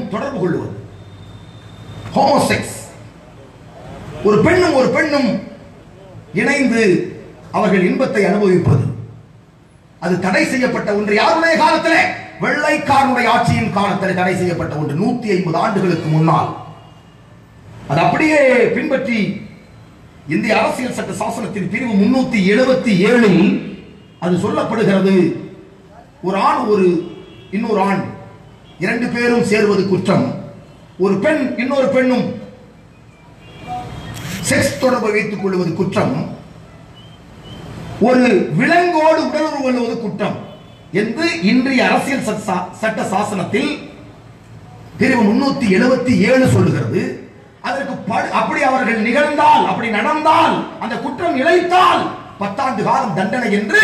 தொடர்பு கொள்வது ஹோமோசெக்ஸ் ஒரு பெண்ணும் ஒரு பெண்ணும் இணைந்து அவர்கள் இன்பத்தை அனுபவிப்பது அது தடை செய்யப்பட்ட ஒன்று யாருடைய காலத்தில் வெள்ளைக்காரனுடைய ஆட்சியின் காலத்தில் தடை செய்யப்பட்ட ஒன்று நூத்தி ஐம்பது ஆண்டுகளுக்கு முன்னால் அது அப்படியே பின்பற்றி இந்திய அரசியல் சட்ட சாசனத்தின் பிரிவு முன்னூத்தி எழுபத்தி ஏழில் அது சொல்லப்படுகிறது ஒரு ஆண் ஒரு இன்னொரு ஆண் இரண்டு பேரும் சேருவது குற்றம் ஒரு பெண் இன்னொரு பெண்ணும் செக்ஸ் தொடர்பை வைத்துக் கொள்வது குற்றம் ஒரு விலங்கோடு உடலுறவு கொள்வது குற்றம் என்று இன்றைய அரசியல் சட்ட சா- சட்ட சாசனத்தில் பிரிவு முன்னூத்தி எழுபத்தி ஏழு சொல்லுகிறது அதற்கு படு- அப்படி அவர்கள் நிகழ்ந்தால் அப்படி நடந்தால் அந்த குற்றம் இழைத்தால் பத்தாண்டு காலம் தண்டனை என்று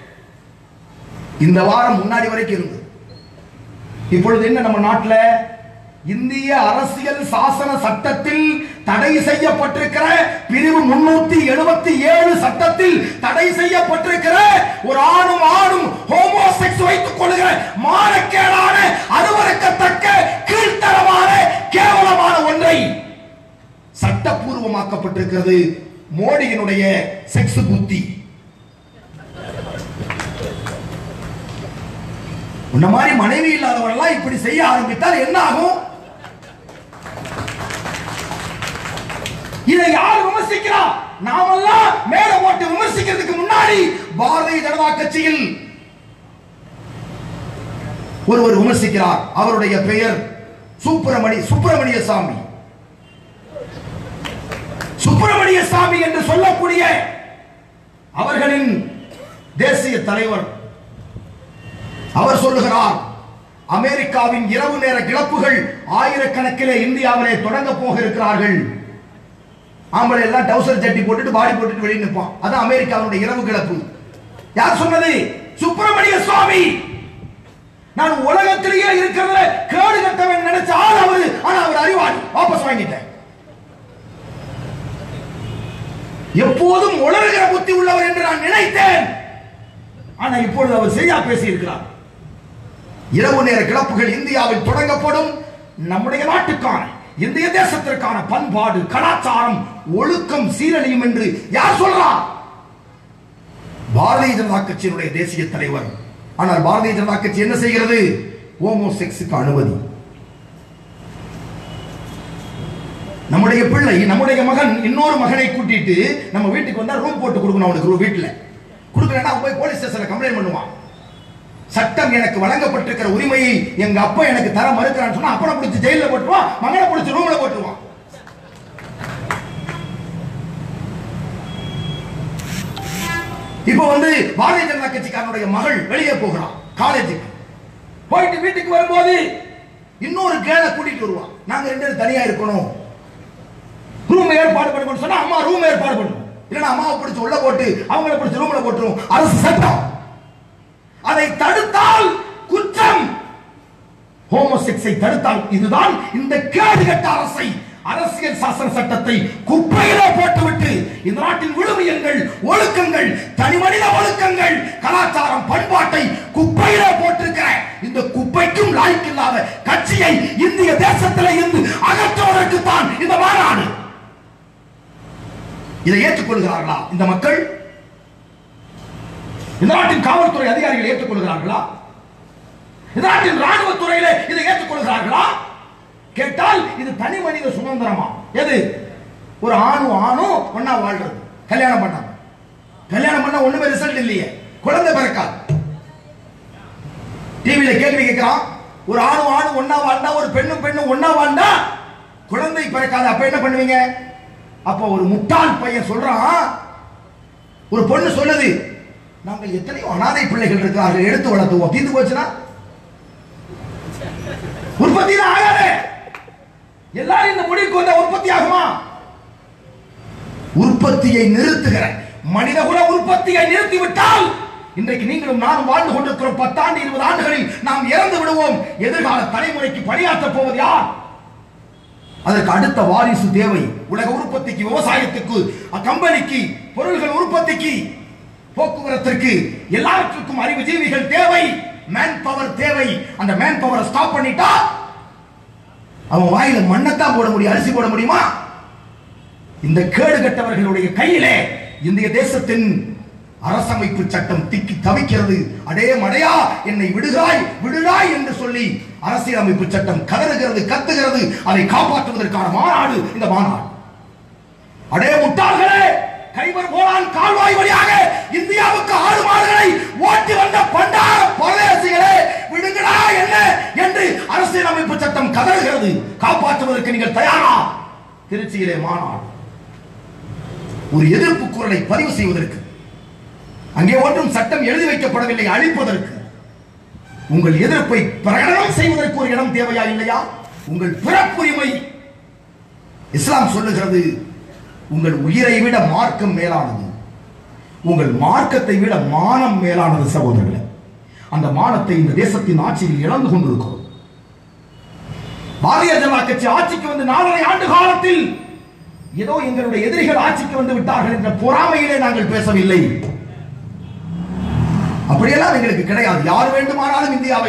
இந்த வாரம் முன்னாடி வரைக்கும் இருந்தது இப்பொழுது என்ன நம்ம நாட்டில் இந்திய அரசியல் சாசன சட்டத்தில் தடை செய்யப்பட்டிருக்கிற பிரிவு முன்னூத்தி எழுபத்தி ஏழு சட்டத்தில் தடை செய்யப்பட்டிருக்கிற ஒரு ஆணும் ஆணும் ஹோமோசெக்ஸ் வைத்துக் கொள்கிற மானக்கேடான அருவருக்கத்தக்க கீழ்த்தரமான கேவலமான ஒன்றை சட்டப்பூர்வமாக்கப்பட்டிருக்கிறது மோடியினுடைய செக்ஸ் புத்தி உன்ன மாதிரி மனைவி இல்லாதவரெல்லாம் இப்படி செய்ய ஆரம்பித்தால் என்ன ஆகும் இதை யார் விமர்சிக்கிறா நாமெல்லாம் மேல போட்டு விமர்சிக்கிறதுக்கு முன்னாடி பாரதிய ஜனதா கட்சியில் ஒருவர் விமர்சிக்கிறார் அவருடைய பெயர் சுப்பிரமணி சுப்பிரமணிய சாமி சுப்பிரமணிய சாமி என்று சொல்லக்கூடிய அவர்களின் தேசிய தலைவர் அவர் சொல்லுகிறார் அமெரிக்காவின் இரவு நேர கிளப்புகள் ஆயிரக்கணக்கிலே இந்தியாவிலே தொடங்க போக இருக்கிறார்கள் ஆம்பளை எல்லாம் டவுசர் சட்டி போட்டுட்டு பாடி போட்டுட்டு வெளியே நிற்பான் அதான் அமெரிக்காவுடைய இரவு கிளப்பு யார் சொன்னது சுப்பிரமணிய சுவாமி நான் உலகத்திலேயே இருக்கிறதுல கேடு கட்டவன் நினைச்ச ஆள் அவரு ஆனா அவர் அறிவாளி வாபஸ் வாங்கிட்டேன் எப்போதும் உலர்கிற புத்தி உள்ளவர் என்று நான் நினைத்தேன் ஆனா இப்பொழுது அவர் சரியா பேசி இருக்கிறார் இரவு நேர கிளப்புகள் இந்தியாவில் தொடங்கப்படும் நம்முடைய நாட்டுக்கான இந்திய தேசத்திற்கான பண்பாடு கலாச்சாரம் ஒழுக்கம் சீரழியும் என்று யார் சொல்றார் பாரதிய ஜனதா கட்சியினுடைய தேசிய தலைவர் ஆனால் பாரதிய ஜனதா கட்சி என்ன செய்கிறது ஹோமோசெக்ஸுக்கு அனுமதி நம்முடைய பிள்ளை நம்முடைய மகன் இன்னொரு மகனை கூட்டிட்டு நம்ம வீட்டுக்கு வந்தா ரூம் போட்டு கொடுக்கணும் அவனுக்கு ஒரு வீட்டுல கொடுக்கலன்னா அவன் போய் போலீஸ் ஸ்டேஷன்ல கம்ப்ளைண்ட் பண்ணுவான் சட்டம் எனக்கு வழங்கப்பட்டிருக்கிற உரிமையை எங்க அப்பா எனக்கு தர மறுக்கிறான்னு சொன்னா அப்பனை பிடிச்சி ஜெயில போட்டுருவான் மகனை பிடிச்சி ரூம்ல போட்டுருவான் இப்போ வந்து பாரதிய ஜனதா கட்சிக்காரனுடைய மகள் வெளியே போகிறான் காலேஜுக்கு போயிட்டு வீட்டுக்கு வரும்போது இன்னொரு கேளை கூட்டிட்டு வருவான் நாங்க ரெண்டு பேரும் தனியா இருக்கணும் ரூம் ஏற்பாடு பண்ணுன்னு சொன்னா அம்மா ரூம் ஏற்பாடு பண்ணும் இல்லைன்னா அம்மாவை பிடிச்சு உள்ள போட்டு அவங்கள பிடிச்சு ரூம்ல போட்டுரும் அரசு சட்டம் அதை தடுத்தால் குற்றம் ஹோமோசெக்ஸை தடுத்தால் இதுதான் இந்த கேடுகட்ட அரசை அரசியல் சாசன சட்டத்தை குப்பையிலே போட்டுவிட்டு இந்த நாட்டின் விழுமியங்கள் ஒழுக்கங்கள் தனி மனித ஒழுக்கங்கள் கலாச்சாரம் பண்பாட்டை குப்பையிலே போட்டிருக்கிற இந்த குப்பைக்கும் லாய்க்கில்லாத கட்சியை இந்திய தேசத்திலே இருந்து அகற்றுவதற்கு தான் இந்த மாநாடு இதை ஏற்றுக்கொள்கிறார்களா இந்த மக்கள் இந்த நாட்டின் காவல்துறை அதிகாரிகள் ஏற்றுக்கொள்கிறார்களா இந்த நாட்டின் ராணுவத்துறையில இதை ஏற்றுக்கொள்கிறார்களா கேட்டால் இது தனி மனித சுதந்திரமா எது ஒரு ஆணும் ஆணும் ஒண்ணா வாழ்றது கல்யாணம் பண்ணாம கல்யாணம் பண்ண ஒண்ணுமே ரிசல்ட் இல்லையே குழந்தை பிறக்காது டிவியில கேள்வி கேட்கிறான் ஒரு ஆணும் ஆணும் ஒண்ணா வாழ்ந்தா ஒரு பெண்ணும் பெண்ணும் ஒண்ணா வாழ்ந்தா குழந்தை பிறக்காது அப்ப என்ன பண்ணுவீங்க அப்ப ஒரு முட்டாள் பையன் சொல்றான் ஒரு பொண்ணு சொல்லுது நாங்கள் எத்தனையோ அனாதை பிள்ளைகள் இருக்கிறார்கள் எடுத்து வளர்த்துவோம் தீர்ந்து போச்சுன்னா உற்பத்தி தான் ஆகாது எல்லாரும் இந்த முடிவுக்கு வந்தா உற்பத்தி ஆகுமா உற்பத்தியை நிறுத்துகிற மனிதகுல உற்பத்தியை நிறுத்தி விட்டால் இன்றைக்கு நீங்களும் நானும் வாழ்ந்து கொண்டிருக்கிறோம் பத்தாண்டு இருபது ஆண்டுகளில் நாம் இறந்து விடுவோம் எதிர்கால தலைமுறைக்கு பணியாற்றப் போவது யார் அதற்கு அடுத்த வாரிசு தேவை உலக உற்பத்திக்கு விவசாயத்துக்கு கம்பெனிக்கு பொருள்கள் உற்பத்திக்கு போக்குவரத்திற்கு எல்லாவற்றுக்கும் அறிவுஜீவிகள் தேவை மேன் பவர் தேவை அந்த மேன் பவரை ஸ்டாப் பண்ணிட்டா அவன் வாயில மண்ணத்தான் போட முடியும் அரிசி போட முடியுமா இந்த கேடு கட்டவர்களுடைய கையிலே இந்திய தேசத்தின் அரசமைப்பு சட்டம் திக்கி தவிக்கிறது அடே மடையா என்னை விடுகாய் விடுகாய் என்று சொல்லி அரசியலமைப்பு சட்டம் கதறுகிறது கத்துகிறது அதை காப்பாற்றுவதற்கான மாநாடு இந்த மாநாடு அடே முட்டாள்களே கைவர் போலான் கால்வாய் வழியாக இந்தியாவுக்கு ஆறு மாடுகளை ஓட்டி வந்த பண்டார பரதேசிகளே விடுங்கடா என்ன என்று அரசியலமைப்பு சட்டம் கதறுகிறது காப்பாற்றுவதற்கு நீங்கள் தயாரா திருச்சியிலே மாநாடு ஒரு எதிர்ப்பு குரலை பதிவு செய்வதற்கு அங்கே ஒன்றும் சட்டம் எழுதி வைக்கப்படவில்லை அழிப்பதற்கு உங்கள் எதிர்ப்பை பிரகடனம் செய்வதற்கு ஒரு இடம் தேவையா இல்லையா உங்கள் பிறப்புரிமை இஸ்லாம் சொல்லுகிறது உங்கள் உயிரை விட மார்க்கம் மேலானது உங்கள் மார்க்கத்தை விட மானம் மேலானது சகோதரர்களே அந்த மானத்தை இந்த தேசத்தின் ஆட்சியில் இழந்து கொண்டிருக்கிறோம் பாரதிய ஜனதா கட்சி ஆட்சிக்கு வந்து நாலரை ஆண்டு காலத்தில் ஏதோ எங்களுடைய எதிரிகள் ஆட்சிக்கு வந்து விட்டார்கள் என்ற பொறாமையிலே நாங்கள் பேசவில்லை அப்படியெல்லாம் எங்களுக்கு கிடையாது யார் வேண்டுமானாலும் இந்தியாவை